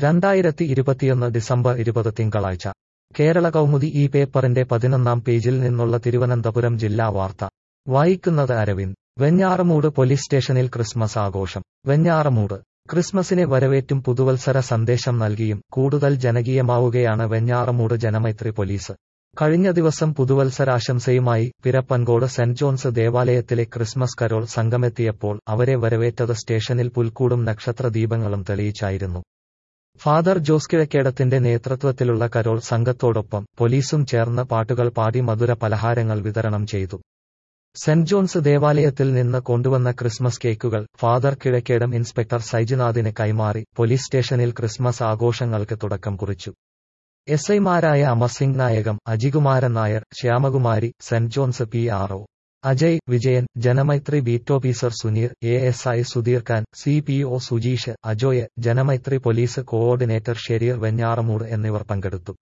രണ്ടായിരത്തി ഇരുപത്തിയൊന്ന് ഡിസംബർ ഇരുപത് തിങ്കളാഴ്ച കേരള കൗമുദി ഈ പേപ്പറിന്റെ പതിനൊന്നാം പേജിൽ നിന്നുള്ള തിരുവനന്തപുരം ജില്ലാ വാർത്ത വായിക്കുന്നത് അരവിന്ദ് വെഞ്ഞാറമൂട് പോലീസ് സ്റ്റേഷനിൽ ക്രിസ്മസ് ആഘോഷം വെഞ്ഞാറമൂട് ക്രിസ്മസിനെ വരവേറ്റും പുതുവത്സര സന്ദേശം നൽകിയും കൂടുതൽ ജനകീയമാവുകയാണ് വെഞ്ഞാറമൂട് ജനമൈത്രി പോലീസ് കഴിഞ്ഞ ദിവസം പുതുവത്സരാശംസയുമായി പിരപ്പൻകോട് സെന്റ് ജോൺസ് ദേവാലയത്തിലെ ക്രിസ്മസ് കരോൾ സംഘമെത്തിയപ്പോൾ അവരെ വരവേറ്റത് സ്റ്റേഷനിൽ പുൽക്കൂടും നക്ഷത്ര ദീപങ്ങളും തെളിയിച്ചായിരുന്നു ഫാദർ ജോസ് കിഴക്കേടത്തിന്റെ നേതൃത്വത്തിലുള്ള കരോൾ സംഘത്തോടൊപ്പം പോലീസും ചേർന്ന് പാട്ടുകൾ പാടി മധുര പലഹാരങ്ങൾ വിതരണം ചെയ്തു സെന്റ് ജോൺസ് ദേവാലയത്തിൽ നിന്ന് കൊണ്ടുവന്ന ക്രിസ്മസ് കേക്കുകൾ ഫാദർ കിഴക്കേടം ഇൻസ്പെക്ടർ സൈജുനാഥിന് കൈമാറി പോലീസ് സ്റ്റേഷനിൽ ക്രിസ്മസ് ആഘോഷങ്ങൾക്ക് തുടക്കം കുറിച്ചു എസ് ഐമാരായ അമർസിംഗ് നായകം അജികുമാരൻ നായർ ശ്യാമകുമാരി സെന്റ് John's P R O Ajay Vijayan Janamaithri beat officer Suneer A S I Sudheer Khan C P O Sujeesh Ajoy Janamaithri police coordinator Shereer Venjaramoodu എന്നിവർ പങ്കെടുത്തു